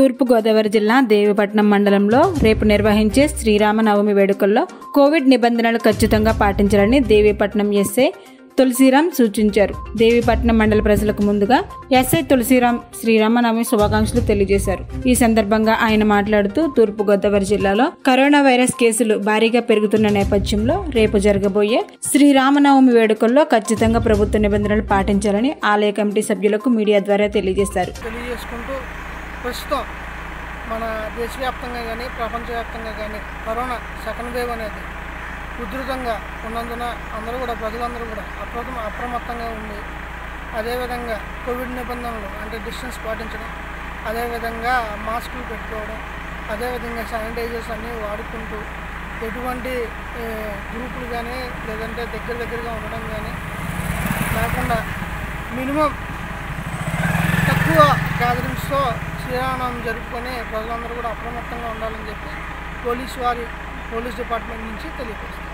తూర్పుగోదావరి జిల్లా దేవిపట్నం మండలంలో రేపు నిర్వహించే శ్రీరామనవమి వేడుకల్లో కోవిడ్ నిబంధనలు ఖచ్చితంగా పాటించాలని దేవీపట్నం ఎస్ఐ తులసిరాం సూచించారు దేవీపట్నం మండల ప్రజలకు ముందుగా ఎస్ఐ తులసిరాం శ్రీరామనవమి శుభాకాంక్షలు తెలియజేశారు ఈ సందర్భంగా ఆయన మాట్లాడుతూ తూర్పుగోదావరి జిల్లాలో కరోనా వైరస్ కేసులు భారీగా పెరుగుతున్న నేపథ్యంలో రేపు జరగబోయే శ్రీరామనవమి వేడుకల్లో ఖచ్చితంగా ప్రభుత్వ నిబంధనలు పాటించాలని ఆలయ కమిటీ సభ్యులకు మీడియా ద్వారా తెలియజేశారు తెలియజేసుకుంటూ ప్రస్తుతం మన దేశవ్యాప్తంగా కానీ ప్రపంచవ్యాప్తంగా కానీ కరోనా సెకండ్ వేవ్ అనేది ఉధృతంగా ఉన్నందున అందరూ కూడా ప్రజలందరూ కూడా అప్రమ అప్రమత్తంగా ఉండి అదేవిధంగా కోవిడ్ నిబంధనలు అంటే డిస్టెన్స్ పాటించడం అదేవిధంగా మాస్కులు పెట్టుకోవడం అదేవిధంగా శానిటైజర్స్ అన్నీ వాడుకుంటూ ఎటువంటి ఏ, గ్రూపులు కానీ లేదంటే దగ్గర దగ్గరగా ఉండడం కానీ లేకుండా మినిమం తక్కువ గ్యాదరింగ్స్తో శ్రీరామనవమి జరుపుకొని ప్రజలందరూ కూడా అప్రమత్తంగా ఉండాలని చెప్పి పోలీస్ వారి పోలీస్ డిపార్ట్మెంట్ నుంచి తెలియపరుస్తుంది